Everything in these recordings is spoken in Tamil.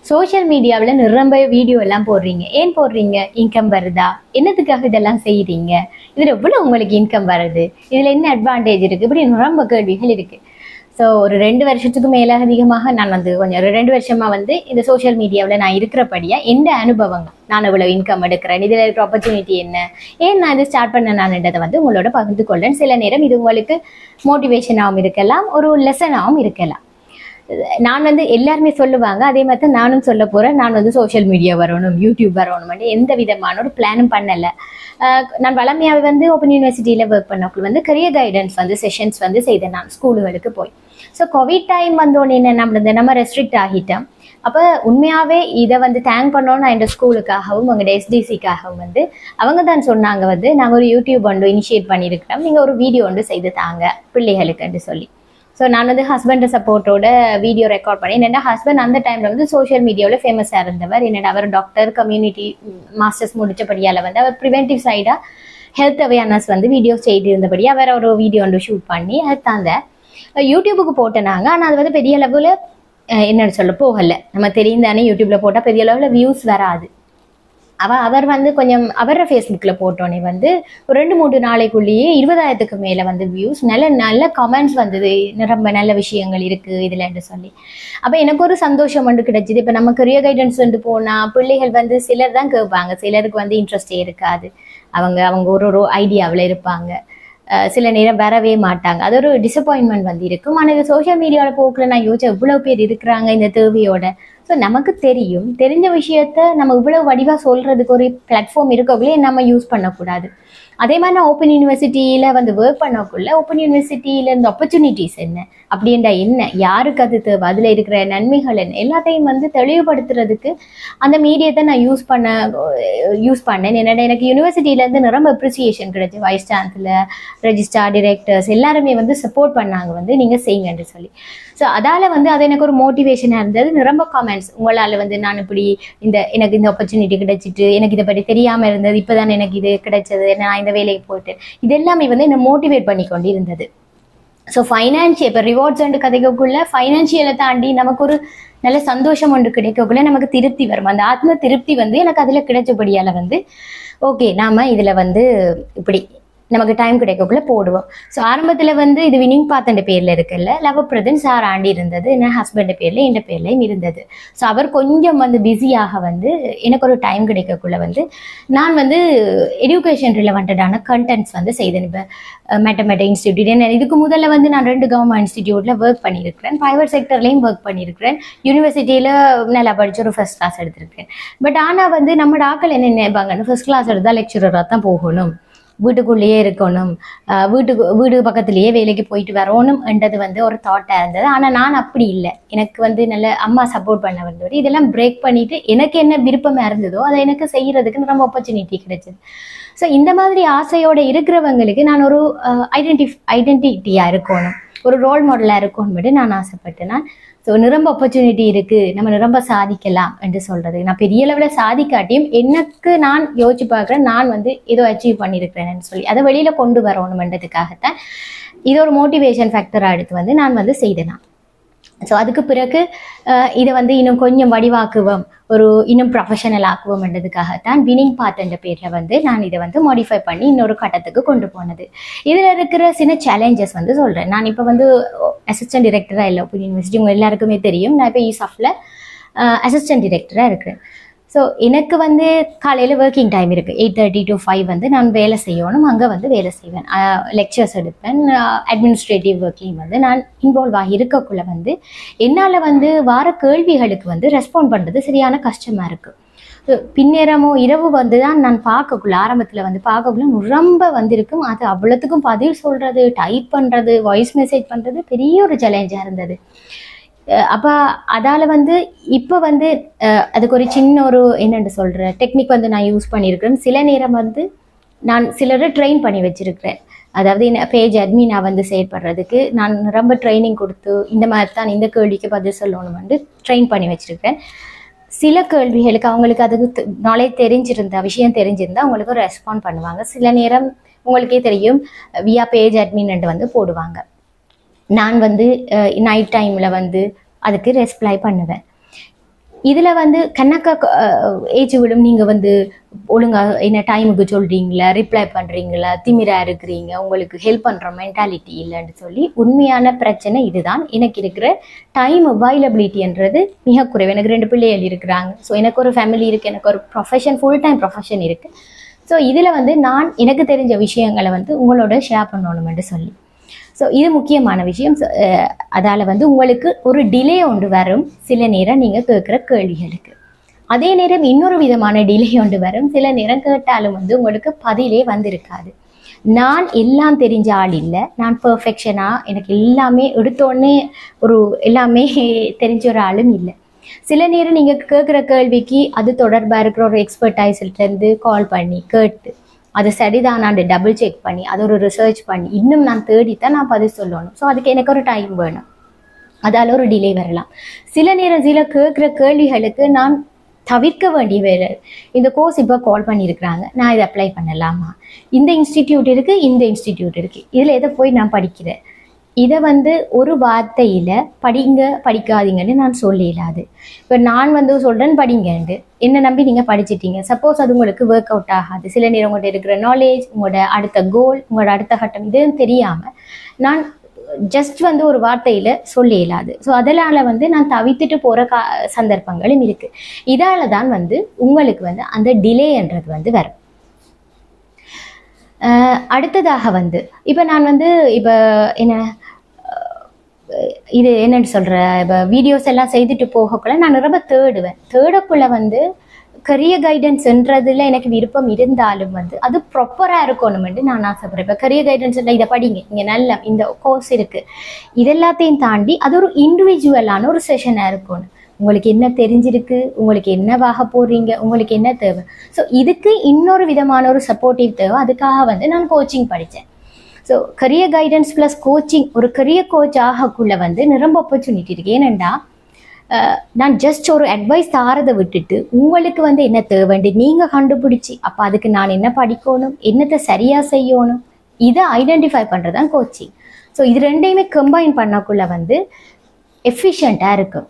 சோஷியல் மீடியாவில் நிரம்ப வீடியோ எல்லாம் போடுறீங்க ஏன் போடுறீங்க இன்கம் வருதா என்னத்துக்காக இதெல்லாம் செய்கிறீங்க இதில் எவ்வளோ உங்களுக்கு இன்கம் வருது இதில் என்ன அட்வான்டேஜ் இருக்குது இப்படி நிரம்ப கேள்விகள் இருக்குது ஸோ ஒரு ரெண்டு வருஷத்துக்கு மேலே அதிகமாக நான் வந்து கொஞ்சம் ஒரு ரெண்டு வருஷமா வந்து இந்த சோஷியல் மீடியாவில் நான் இருக்கிறபடியா எந்த அனுபவங்கள் நான் இவ்வளோ இன்கம் எடுக்கிறேன் இதில் இருக்கிற ஆப்பர்ச்சுனிட்டி என்ன ஏன் நான் இது ஸ்டார்ட் பண்ண நான்ன்றதை வந்து உங்களோட பகிர்ந்து கொள்றேன் சில நேரம் இது உங்களுக்கு மோட்டிவேஷனாகவும் இருக்கலாம் ஒரு லெசனாகவும் இருக்கலாம் நான் வந்து எல்லாருமே சொல்லுவாங்க அதே மாதிரி தான் நானும் சொல்ல போறேன் நான் வந்து சோஷியல் மீடியா வரணும் யூடியூப் வரணும் எந்த விதமான ஒரு பிளானும் பண்ணல அஹ் நான் வளமையாவே வந்து ஓப்பன் யூனிவர்சிட்டியில ஒர்க் பண்ணக்குள்ள வந்து கரியர் கைடன்ஸ் வந்து செஷன்ஸ் வந்து செய்தேன் நான் ஸ்கூலுகளுக்கு போய் ஸோ கோவிட் டைம் வந்தோடனே என்ன நம்மளது நம்ம ரெஸ்ட்ரிக்ட் ஆகிட்டோம் அப்போ உண்மையாவே இதை வந்து தேங்க் பண்ணோம் நான் இந்த ஸ்கூலுக்காகவும் உங்களோட எஸ்டிசிக்காகவும் வந்து அவங்க தான் சொன்னாங்க வந்து நாங்கள் ஒரு யூடியூப் ஒன்று இனிஷியேட் பண்ணியிருக்கிறோம் நீங்கள் ஒரு வீடியோ ஒன்று செய்து தாங்க பிள்ளைகளுக்குன்னு சொல்லி ஸோ நான் வந்து ஹஸ்பண்ட் சப்போர்ட்டோட வீடியோ ரெக்கார்ட் பண்ணி என்னென்னா ஹஸ்பண்ட் அந்த டைமில் வந்து சோஷியல் மீடியாவில் ஃபேமஸாக இருந்தவர் என்னடா அவர் டாக்டர் கம்யூனிட்டி மாஸ்டர்ஸ் முடிச்சபடியால் வந்து அவர் ப்ரிவென்டிவ் சைடாக ஹெல்த் அவேர்னஸ் வந்து வீடியோ செய்து இருந்தபடி அவர் ஒரு வீடியோ ஒன்று ஷூட் பண்ணி அது தாங்க யூடியூபுக்கு போட்டனாங்க ஆனால் அது வந்து பெரிய லெவலில் என்னன்னு சொல்ல போகலை நம்ம தெரியும் தானே யூடியூப்ல போட்டால் பெரிய லெவலில் வியூஸ் வராது அவ அவர் வந்து கொஞ்சம் அவர ஃபேஸ்புக்கில் போட்டோன்னே வந்து ஒரு ரெண்டு மூணு நாளைக்குள்ளேயே இருபதாயிரத்துக்கு மேலே வந்து வியூஸ் நல்ல நல்ல கமெண்ட்ஸ் வந்தது ரொம்ப நல்ல விஷயங்கள் இருக்கு இதுலன்னு சொல்லி அப்போ எனக்கு ஒரு சந்தோஷம் வந்து கிடைச்சிது இப்போ நம்ம கரியர் கைடன்ஸ் வந்து போனால் பிள்ளைகள் வந்து சிலர் தான் கேட்பாங்க சிலருக்கு வந்து இன்ட்ரெஸ்டே இருக்காது அவங்க அவங்க ஒரு ஒரு ஐடியாவில் இருப்பாங்க அஹ் சில நேரம் வரவே மாட்டாங்க அது ஒரு டிசப்பாயின்மெண்ட் வந்து இருக்கும் ஆனால் இது சோஷியல் மீடியாவில் போக்கில் நான் யோசிச்சேன் இவ்வளோ பேர் இருக்கிறாங்க இந்த தேவையோட ஸோ நமக்கு தெரியும் தெரிஞ்ச விஷயத்த நம்ம இவ்வளவு வடிவாக சொல்றதுக்கு ஒரு பிளாட்ஃபார்ம் இருக்கக்குள்ளே நம்ம யூஸ் பண்ணக்கூடாது அதே மாதிரி நான் ஓப்பன் யூனிவர்சிட்டியில் வந்து ஒர்க் பண்ணக்குள்ள ஓப்பன் யூனிவர்சிட்டியில இருந்த ஆப்பர்ச்சுனிட்டிஸ் என்ன அப்படின்றா என்ன யாருக்கு அது தேவை அதில் இருக்கிற நன்மைகள் என்ன எல்லாத்தையும் வந்து தெளிவுபடுத்துறதுக்கு அந்த மீடியத்தை நான் யூஸ் பண்ண யூஸ் பண்ணேன் என்னடா எனக்கு யூனிவர்சிட்டியிலேருந்து நிரம்ப அப்ரிசியேஷன் கிடைச்சு வைஸ் சான்சலர் ரெஜிஸ்டார் டிரெக்டர்ஸ் எல்லாருமே வந்து சப்போர்ட் பண்ணாங்க வந்து நீங்கள் செய்யுங்கன்னு சொல்லி ஸோ அதால வந்து அது எனக்கு ஒரு மோட்டிவேஷனாக இருந்தது நிரம்ப காமெண்ட்ஸ் உங்களால் வந்து நான் இப்படி இந்த எனக்கு இந்த ஆப்பர்ச்சுனிட்டி கிடைச்சிட்டு எனக்கு இதை பற்றி தெரியாமல் இருந்தது இப்போ தான் எனக்கு இது கிடைச்சது நான் இந்த வேலைக்கு போயிட்டு இது எல்லாமே வந்து என்னை மோட்டிவேட் பண்ணி கொண்டு இருந்தது ஸோ ஃபைனான்சியல் இப்போ ரிவார்ட்ஸ் ஒன்று கிடைக்கக்குள்ள ஃபைனான்சியலை தாண்டி நமக்கு ஒரு நல்ல சந்தோஷம் ஒன்று கிடைக்கக்குள்ள நமக்கு திருப்தி வரும் அந்த ஆத்ம திருப்தி வந்து எனக்கு அதில் கிடைச்சபடியால் வந்து ஓகே நாம இதில் வந்து இப்படி நமக்கு டைம் கிடைக்கக்குள்ள போடுவோம் ஸோ ஆரம்பத்தில் வந்து இது வினிங் பாத்தண்ட பேரில் இருக்குல்ல லவ் பிரதன் சார் ஆண்டி இருந்தது என் ஹஸ்பண்ட் பேரில் என் பேர்லையும் இருந்தது ஸோ அவர் கொஞ்சம் வந்து பிஸியாக வந்து எனக்கு ஒரு டைம் கிடைக்கக்குள்ள வந்து நான் வந்து எஜுகேஷன் ரிலவெண்டடான கண்டென்ட்ஸ் வந்து செய்தேன் இப்போ மேத்தமெட்டிக் இன்ஸ்டிடியூட் என்ன இதுக்கு முதல்ல வந்து நான் ரெண்டு கவர்மெண்ட் இன்ஸ்டிடியூட்டில் ஒர்க் பண்ணியிருக்கிறேன் ப்ரைவேட் செக்டர்லேயும் ஒர்க் பண்ணியிருக்கிறேன் யூனிவர்சிட்டியில் நல்லா படிச்சு ஒரு ஃபர்ஸ்ட் கிளாஸ் எடுத்திருக்கேன் பட் ஆனால் வந்து நம்ம ஆக்கள் என்ன நினைப்பாங்கன்னு ஃபர்ஸ்ட் கிளாஸ் எடுத்தால் லெக்சரராக தான் போகணும் வீட்டுக்குள்ளேயே இருக்கணும் ஆஹ் வீட்டுக்கு வீடு பக்கத்துலேயே வேலைக்கு போயிட்டு வரணும் என்றது வந்து ஒரு தாட்டாக இருந்தது ஆனால் நான் அப்படி இல்லை எனக்கு வந்து நல்ல அம்மா சப்போர்ட் பண்ண வந்தவர் இதெல்லாம் பிரேக் பண்ணிட்டு எனக்கு என்ன விருப்பமாக இருந்ததோ அதை எனக்கு செய்யறதுக்கு ரொம்ப ஆப்பர்ச்சுனிட்டி கிடைச்சது ஸோ இந்த மாதிரி ஆசையோட இருக்கிறவங்களுக்கு நான் ஒரு ஐடென்டி ஐடென்டிட்டியாக இருக்கணும் ஒரு ரோல் மாடலாக இருக்கணும்னு நான் ஆசைப்பட்டேன் நான் ஸோ நிரம்ப ஆப்பர்ச்சுனிட்டி இருக்குது நம்ம நிரம்ப சாதிக்கலாம் என்று சொல்கிறது நான் பெரிய லெவலில் சாதிக்காட்டியும் எனக்கு நான் யோசிச்சு பார்க்குறேன் நான் வந்து ஏதோ அச்சீவ் பண்ணியிருக்கிறேன்னு சொல்லி அதை வெளியில் கொண்டு வரணுமென்றதுக்காகத்தான் இது ஒரு மோட்டிவேஷன் ஃபேக்டராக எடுத்து வந்து நான் வந்து செய்தேன் நான் ஸோ அதுக்கு பிறகு அஹ், இதை வந்து இன்னும் கொஞ்சம் வடிவாக்குவோம் ஒரு இன்னும் ப்ரொஃபஷனல் ஆக்குவோம்ன்றதுக்காகத்தான் வினிங் பாத் என்ற பேரில் வந்து நான் இதை வந்து மாடிஃபை பண்ணி இன்னொரு கட்டத்துக்கு கொண்டு போனது இதில் இருக்கிற சின்ன சேலஞ்சஸ் வந்து சொல்கிறேன் நான் இப்போ வந்து அசிஸ்டன்ட் டிரெக்டராக இல்லை ஓப்பன் யூனிவர்சிட்டி உங்கள் எல்லாருக்குமே தெரியும் நான் இப்போ ஈசாஃபில் அசிஸ்டன்ட் டிரெக்டராக இருக்கிறேன் ஸோ எனக்கு வந்து காலையில் ஒர்க்கிங் டைம் இருக்குது எயிட் தேர்ட்டி டு ஃபைவ் வந்து நான் வேலை செய்யணும் அங்கே வந்து வேலை செய்வேன் லெக்சர்ஸ் எடுப்பேன் அட்மினிஸ்ட்ரேட்டிவ் ஒர்க்லையும் வந்து நான் இன்வால்வ் ஆகி இருக்கக்குள்ள வந்து என்னால் வந்து வார கேள்விகளுக்கு வந்து ரெஸ்பாண்ட் பண்ணுறது சரியான கஷ்டமாக இருக்குது பின்னேரமோ இரவு வந்து தான் நான் பார்க்கக்குள்ள ஆரம்பத்தில் வந்து பார்க்கக்குள்ள ரொம்ப வந்திருக்கும் அது அவ்வளோத்துக்கும் பதில் சொல்கிறது டைப் பண்ணுறது வாய்ஸ் மெசேஜ் பண்ணுறது பெரிய ஒரு சேலஞ்சாக இருந்தது அஹ் அப்ப அதால வந்து இப்போ வந்து அஹ் அதுக்கு ஒரு சின்ன ஒரு என்னென்னு சொல்ற டெக்னிக் வந்து நான் யூஸ் பண்ணியிருக்கிறேன் சில நேரம் வந்து நான் சிலரை ட்ரெயின் பண்ணி வச்சிருக்கிறேன் அதாவது பேஜ் அட்மினா வந்து செயற்படுறதுக்கு நான் ரொம்ப ட்ரைனிங் கொடுத்து இந்த மாதிரி தான் இந்த கேள்விக்கு பதில் சொல்லணும் வந்து ட்ரெயின் பண்ணி வச்சிருக்கிறேன் சில கேள்விகளுக்கு அவங்களுக்கு அதுக்கு நாலேஜ் தெரிஞ்சிருந்தா விஷயம் தெரிஞ்சிருந்தா அவங்களுக்கு ரெஸ்பாண்ட் பண்ணுவாங்க சில நேரம் உங்களுக்கே தெரியும் வியா பேஜ் அட்மின் வந்து போடுவாங்க நான் வந்து நைட் டைமில் வந்து அதுக்கு ரெஸ்ப்ளை பண்ணுவேன் இதில் வந்து கணக்கா ஏஜ் விடும் நீங்கள் வந்து ஒழுங்கா என்ன டைமுக்கு சொல்கிறீங்களா ரிப்ளை பண்ணுறீங்களா திமிரா இருக்கிறீங்க உங்களுக்கு ஹெல்ப் பண்ணுற மென்டாலிட்டி இல்லைன்னு சொல்லி உண்மையான பிரச்சனை இதுதான் எனக்கு இருக்கிற டைம் அவைலபிலிட்டின்றது மிக குறைவு எனக்கு ரெண்டு பிள்ளைகள் இருக்கிறாங்க ஸோ எனக்கு ஒரு ஃபேமிலி இருக்குது எனக்கு ஒரு ப்ரொஃபஷன் ஃபுல் டைம் ப்ரொஃபஷன் இருக்குது ஸோ இதில் வந்து நான் எனக்கு தெரிஞ்ச விஷயங்களை வந்து உங்களோட ஷேர் பண்ணணுமென்று சொல்லி ஸோ இது முக்கியமான விஷயம் அதால் வந்து உங்களுக்கு ஒரு டிலே ஒன்று வரும் சில நேரம் நீங்கள் கேட்குற கேள்விகளுக்கு அதே நேரம் இன்னொரு விதமான டிலே ஒன்று வரும் சில நேரம் கேட்டாலும் வந்து உங்களுக்கு பதிலே வந்திருக்காது நான் எல்லாம் தெரிஞ்ச ஆள் இல்லை நான் பர்ஃபெக்ஷனாக எனக்கு எல்லாமே எடுத்தோடனே ஒரு எல்லாமே தெரிஞ்ச ஒரு ஆளும் இல்லை சில நேரம் நீங்கள் கேட்குற கேள்விக்கு அது தொடர்பாக இருக்கிற ஒரு எக்ஸ்பர்டைஸ்லேருந்து கால் பண்ணி கேட்டு அது சரிதானான்னு டபுள் செக் பண்ணி அதை ஒரு ரிசர்ச் பண்ணி இன்னும் நான் தேடித்தான் நான் பதில் சொல்லணும் ஸோ அதுக்கு எனக்கு ஒரு டைம் வேணும் அதால் ஒரு டிலே வரலாம் சில நேரம் சில கேட்குற கேள்விகளுக்கு நான் தவிர்க்க வேண்டிய வேலை இந்த கோர்ஸ் இப்போ கால் பண்ணியிருக்கிறாங்க நான் இதை அப்ளை பண்ணலாமா இந்த இன்ஸ்டிடியூட் இருக்குது இந்த இன்ஸ்டிடியூட் இருக்குது இதில் எதை போய் நான் படிக்கிறேன் இதை வந்து ஒரு வார்த்தையில் படிங்க படிக்காதீங்கன்னு நான் சொல்லிடாது இப்போ நான் வந்து சொல்கிறேன் படிங்கன்ட்டு என்னை நம்பி நீங்கள் படிச்சிட்டீங்க சப்போஸ் அது உங்களுக்கு ஒர்க் அவுட் ஆகாது சில நேரம் உங்கள்கிட்ட இருக்கிற நாலேஜ் உங்களோட அடுத்த கோல் உங்களோட அடுத்த கட்டம் இதுன்னு தெரியாமல் நான் ஜஸ்ட் வந்து ஒரு வார்த்தையில் சொல்ல இயலாது ஸோ அதனால் வந்து நான் தவித்துட்டு போகிற கா சந்தர்ப்பங்களும் இருக்குது இதால் தான் வந்து உங்களுக்கு வந்து அந்த டிலேன்றது வந்து வரும் அடுத்ததாக வந்து இப்போ நான் வந்து இப்போ என்ன இது என்னன்னு சொல்கிற இப்போ வீடியோஸ் எல்லாம் செய்துட்டு போகக்குள்ள நான் ரொம்ப தேடுவேன் தேடக்குள்ள வந்து கரியர் கைடன்ஸ்ன்றதுல எனக்கு விருப்பம் இருந்தாலும் வந்து அது ப்ராப்பராக இருக்கணும்னு நான் ஆசைப்படுறேன் இப்போ கரியர் கைடன்ஸ்ல இதை படிங்க இங்கே நல்ல இந்த கோர்ஸ் இருக்குது இதெல்லாத்தையும் தாண்டி அது ஒரு இண்டிவிஜுவலான ஒரு செஷனாக இருக்கணும் உங்களுக்கு என்ன தெரிஞ்சிருக்கு உங்களுக்கு என்னவாக போடுறீங்க உங்களுக்கு என்ன தேவை ஸோ இதுக்கு இன்னொரு விதமான ஒரு சப்போர்ட்டிவ் தேவை அதுக்காக வந்து நான் கோச்சிங் படித்தேன் so career guidance plus coaching ஒரு கரியர் கோச் ஆகக்குள்ள வந்து நிரம்ப ஆப்பர்ச்சுனிட்டி இருக்கு ஏனெண்டா நான் ஜஸ்ட் ஒரு அட்வைஸ் தாரதை விட்டுட்டு உங்களுக்கு வந்து என்ன தேவைண்டு நீங்கள் கண்டுபிடிச்சி அப்போ அதுக்கு நான் என்ன படிக்கணும் என்னத்தை சரியாக செய்யணும் இதை ஐடென்டிஃபை பண்ணுறது தான் கோச்சிங் ஸோ இது ரெண்டையுமே கம்பைன் பண்ணக்குள்ள வந்து எஃபிஷியண்ட்டாக இருக்கும்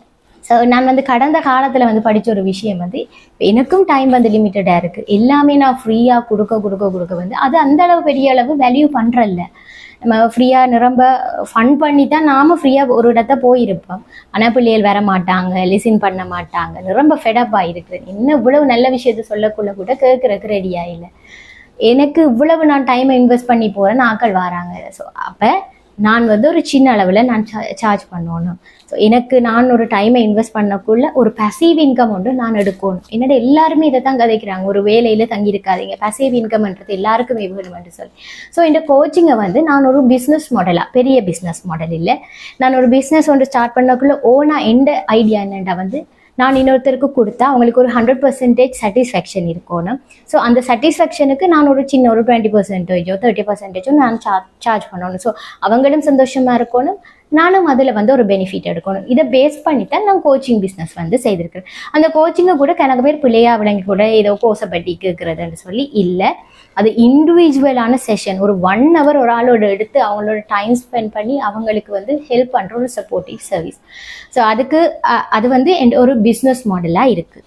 ஸோ நான் வந்து கடந்த காலத்தில் வந்து படித்த ஒரு விஷயம் வந்து எனக்கும் டைம் வந்து லிமிட்டடாக இருக்குது எல்லாமே நான் ஃப்ரீயாக கொடுக்க கொடுக்க கொடுக்க வந்து அது அந்த அளவு பெரிய அளவு வேல்யூ பண்ணுறல்ல நம்ம ஃப்ரீயாக நிரம்ப ஃபன் பண்ணி தான் நாம் ஃப்ரீயாக ஒரு இடத்த போயிருப்போம் ஆனால் பிள்ளைகள் வர மாட்டாங்க லிசன் பண்ண மாட்டாங்க நிரம்ப ஃபெடப் ஆகிருக்குது இன்னும் இவ்வளவு நல்ல விஷயத்த சொல்லக்குள்ள கூட கேட்குறதுக்கு ரெடியாக இல்லை எனக்கு இவ்வளவு நான் டைமை இன்வெஸ்ட் பண்ணி போகிறேன் ஆக்கள் வராங்க ஸோ அப்போ நான் வந்து ஒரு சின்ன அளவில் நான் சார்ஜ் பண்ணணும் ஸோ எனக்கு நான் ஒரு டைமை இன்வெஸ்ட் பண்ணக்குள்ள ஒரு பசீவ் இன்கம் ஒன்று நான் எடுக்கணும் என்னோட எல்லாருமே இதை தான் கதைக்கிறாங்க ஒரு வேலையில் தங்கியிருக்காதீங்க பசீவ் இன்கம்ன்றது எல்லாருக்குமே வேணும்னு சொல்லி ஸோ இந்த கோச்சிங்கை வந்து நான் ஒரு பிஸ்னஸ் மாடலாக பெரிய பிஸ்னஸ் மாடல் இல்லை நான் ஒரு பிஸ்னஸ் ஒன்று ஸ்டார்ட் பண்ணக்குள்ள ஓனாக எந்த ஐடியா என்னண்டா வந்து நான் இன்னொருத்தருக்கு கொடுத்தா அவங்களுக்கு ஒரு ஹண்ட்ரட் பர்சன்டேஜ் சாட்டிஸ்ஃபேக்ஷன் இருக்கணும் ஸோ அந்த சாட்டிஸ்ஃபேக்ஷனுக்கு நான் ஒரு சின்ன ஒரு டுவெண்ட்டி பர்சன்டேஜோ தேர்ட்டி பர்சன்டேஜோ நான் சார்ஜ் சார்ஜ் பண்ணணும் ஸோ அவங்களும் சந்தோஷமாக இருக்கணும் நானும் அதில் வந்து ஒரு பெனிஃபிட் எடுக்கணும் இதை பேஸ் பண்ணி தான் நான் கோச்சிங் பிஸ்னஸ் வந்து செய்திருக்கிறேன் அந்த கோச்சிங்கை கூட கணக்கு பேர் பிள்ளையா விளங்கி கூட ஏதோ கோசப்பட்டி கேட்குறதுன்னு சொல்லி இல்லை அது இண்டிவிஜுவலான செஷன் ஒரு ஒன் ஹவர் ஒரு ஆளோட எடுத்து அவங்களோட டைம் ஸ்பெண்ட் பண்ணி அவங்களுக்கு வந்து ஹெல்ப் பண்ணுற ஒரு சப்போர்ட்டிவ் சர்வீஸ் ஸோ அதுக்கு அது வந்து ஒரு பிஸ்னஸ் மாடலாக இருக்குது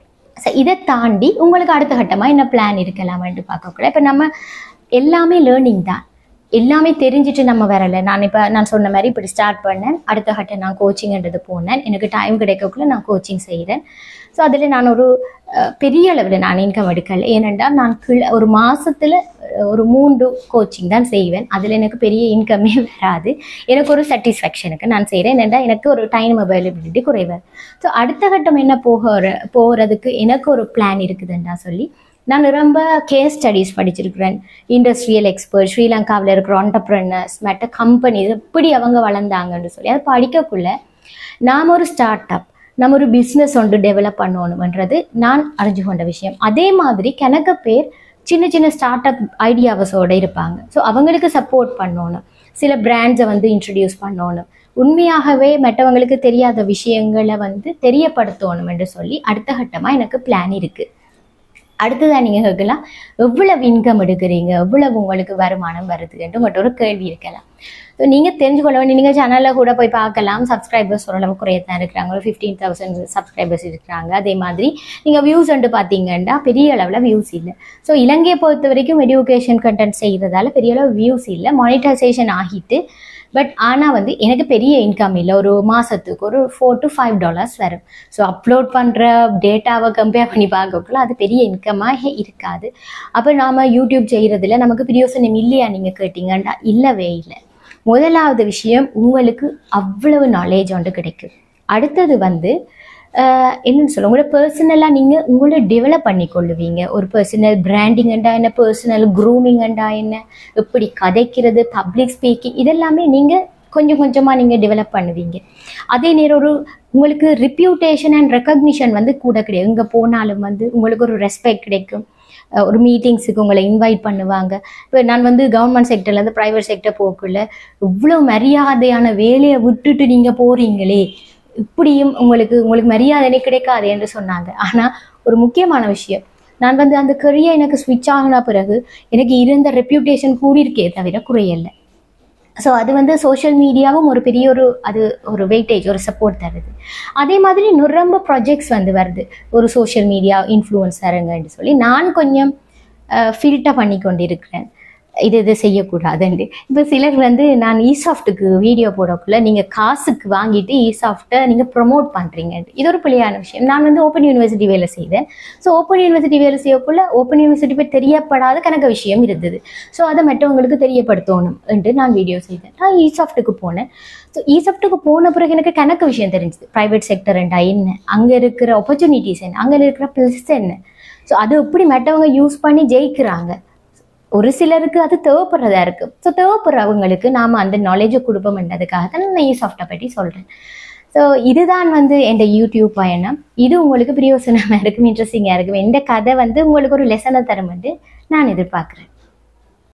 ஸோ இதை தாண்டி உங்களுக்கு அடுத்த கட்டமாக என்ன பிளான் இருக்கலாம்னு பார்க்கக்கூட இப்போ நம்ம எல்லாமே லேர்னிங் தான் எல்லாமே தெரிஞ்சுட்டு நம்ம வரலை நான் இப்போ நான் சொன்ன மாதிரி இப்படி ஸ்டார்ட் பண்ணேன் அடுத்த கட்டம் நான் கோச்சிங்ன்றது போனேன் எனக்கு டைம் கிடைக்கக்குள்ள நான் கோச்சிங் செய்கிறேன் ஸோ அதில் நான் ஒரு பெரிய அளவில் நான் இன்கம் எடுக்கலை ஏனென்றால் நான் கீழே ஒரு மாதத்தில் ஒரு மூன்று கோச்சிங் தான் செய்வேன் அதில் எனக்கு பெரிய இன்கமே வராது எனக்கு ஒரு சாட்டிஸ்ஃபேக்ஷனுக்கு நான் செய்கிறேன் ஏனென்றால் எனக்கு ஒரு டைம் அவைலபிலிட்டி குறைவாது ஸோ அடுத்த கட்டம் என்ன போகிற போகிறதுக்கு எனக்கு ஒரு பிளான் இருக்குதுன்றா சொல்லி நான் ரொம்ப கேஸ் ஸ்டடீஸ் படிச்சிருக்கிறேன் இண்டஸ்ட்ரியல் எக்ஸ்பர்ட் ஸ்ரீலங்காவில் இருக்கிற ஆண்டர்ப்ரனர்ஸ் மற்ற கம்பெனிஸ் எப்படி அவங்க வளர்ந்தாங்கன்னு சொல்லி அதை படிக்கக்குள்ள நாம் ஒரு ஸ்டார்ட் அப் நம்ம ஒரு பிஸ்னஸ் ஒன்று டெவலப் பண்ணணுமன்றது நான் அறிஞ்சு கொண்ட விஷயம் அதே மாதிரி கணக்க பேர் சின்ன சின்ன ஸ்டார்ட் அப் ஐடியாவஸோடு இருப்பாங்க ஸோ அவங்களுக்கு சப்போர்ட் பண்ணணும் சில பிராண்ட்ஸை வந்து இன்ட்ரடியூஸ் பண்ணணும் உண்மையாகவே மற்றவங்களுக்கு தெரியாத விஷயங்களை வந்து தெரியப்படுத்தணும் என்று சொல்லி அடுத்த கட்டமாக எனக்கு பிளான் இருக்குது அடுத்ததாக நீங்கள் கேட்கலாம் எவ்வளவு இன்கம் எடுக்கிறீங்க எவ்வளவு உங்களுக்கு வருமானம் வருதுன்ட்டு உங்கள்கிட்ட ஒரு கேள்வி இருக்கலாம் ஸோ நீங்கள் தெரிஞ்சுக்கொள்ள வேண்டிய நீங்கள் சேனலில் கூட போய் பார்க்கலாம் சப்ஸ்கிரைபர்ஸ் ஓரளவு குறையத்தான் இருக்கிறாங்க ஒரு ஃபிஃப்டீன் தௌசண்ட் சப்ஸ்கிரைபர்ஸ் இருக்கிறாங்க அதே மாதிரி நீங்கள் வியூஸ் வந்து பார்த்தீங்கன்னா பெரிய அளவில் வியூஸ் இல்லை ஸோ இலங்கையை பொறுத்த வரைக்கும் எஜுகேஷன் கண்டென்ட் செய்கிறதால பெரிய அளவு வியூஸ் இல்லை மானிட்டைசேஷன் ஆகிட்டு பட் ஆனால் வந்து எனக்கு பெரிய இன்கம் இல்லை ஒரு மாதத்துக்கு ஒரு ஃபோர் டு ஃபைவ் டாலர்ஸ் வரும் ஸோ அப்லோட் பண்ணுற டேட்டாவை கம்பேர் பண்ணி பார்க்கக்குள்ள அது பெரிய இன்கமாக இருக்காது அப்போ நாம் யூடியூப் செய்கிறதுல நமக்கு பிரியோசனம் இல்லையா நீங்கள் கேட்டிங்கன்னா இல்லவே இல்லை முதலாவது விஷயம் உங்களுக்கு அவ்வளவு நாலேஜ் வந்து கிடைக்கும் அடுத்தது வந்து ஆஹ், என்னன்னு சொல்ல உங்களோட பர்சனலாக நீங்கள் உங்களோட டெவலப் பண்ணி கொள்ளுவீங்க ஒரு பர்சனல் பிராண்டிங்கண்டா என்ன பர்சனல் க்ரூமிங்கண்டா என்ன எப்படி கதைக்கிறது பப்ளிக் ஸ்பீக்கிங் இதெல்லாமே நீங்கள் கொஞ்சம் கொஞ்சமாக நீங்கள் டெவலப் பண்ணுவீங்க அதே நேரம் ஒரு உங்களுக்கு ரிப்யூட்டேஷன் அண்ட் ரெக்கக்னிஷன் வந்து கூட கிடையாது எங்கே போனாலும் வந்து உங்களுக்கு ஒரு ரெஸ்பெக்ட் கிடைக்கும் அஹ் ஒரு மீட்டிங்ஸுக்கு உங்களை இன்வைட் பண்ணுவாங்க இப்போ நான் வந்து கவர்மெண்ட் செக்டர்லேருந்து ப்ரைவேட் செக்டர் போக்குள்ள இவ்வளோ மரியாதையான வேலையை விட்டுட்டு நீங்கள் போகிறீங்களே இப்படியும் உங்களுக்கு உங்களுக்கு மரியாதை கிடைக்காது என்று சொன்னாங்க ஆனால் ஒரு முக்கியமான விஷயம் நான் வந்து அந்த கரியர் எனக்கு ஸ்விட்ச் ஆகின பிறகு எனக்கு இருந்த ரெப்யூட்டேஷன் கூடியிருக்கே தவிர குறையலை ஸோ அது வந்து சோஷியல் மீடியாவும் ஒரு பெரிய ஒரு அது ஒரு வெயிட்டேஜ் ஒரு சப்போர்ட் தருது அதே மாதிரி நுரம்ப ப்ராஜெக்ட்ஸ் வந்து வருது ஒரு சோஷியல் மீடியா இன்ஃப்ளூயன்ஸருங்கன்னு சொல்லி நான் கொஞ்சம் ஃபில்டர் பண்ணி கொண்டிருக்கிறேன் இது இது செய்யக்கூடாதுன்ட்டு இப்போ சிலர் வந்து நான் இசாஃப்ட்டுக்கு வீடியோ போடக்குள்ள நீங்கள் காசுக்கு வாங்கிட்டு இசாஃப்ட்டை நீங்கள் ப்ரொமோட் பண்ணுறீங்க இது ஒரு பிள்ளையான விஷயம் நான் வந்து ஓப்பன் யூனிவர்சிட்டி வேலை செய்தேன் ஸோ ஓப்பன் யூனிவர்சிட்டி வேலை செய்யக்குள்ள ஓப்பன் யூனிவர்சிட்டி போய் தெரியப்படாத கணக்கு விஷயம் இருந்தது ஸோ அதை மற்றவங்களுக்கு தெரியப்படுத்தணும் என்று நான் வீடியோ செய்தேன் நான் இசாஃப்ட்டுக்கு போனேன் ஸோ இசாஃப்ட்டுக்கு போன பிறகு எனக்கு கணக்கு விஷயம் தெரிஞ்சுது ப்ரைவேட் செக்டர்ண்டா என்ன அங்கே இருக்கிற ஆப்பர்ச்சுனிட்டிஸ் என்ன அங்கே இருக்கிற ப்ளஸ் என்ன ஸோ அது எப்படி மற்றவங்க யூஸ் பண்ணி ஜெயிக்கிறாங்க ஒரு சிலருக்கு அது தேவைப்படுறதா இருக்கு ஸோ தேவைப்படுறவங்களுக்கு நாம் அந்த நாலேஜை கொடுப்போம்ன்றதுக்காக தான் நான் இ சாஃப்ட்டை பற்றி சொல்கிறேன் ஸோ இதுதான் வந்து என் யூடியூப் பயணம் இது உங்களுக்கு பிரியோசனமாக இருக்கும் இன்ட்ரெஸ்டிங்காக இருக்கும் இந்த கதை வந்து உங்களுக்கு ஒரு லெசனை தரும் வந்து நான் எதிர்பார்க்குறேன்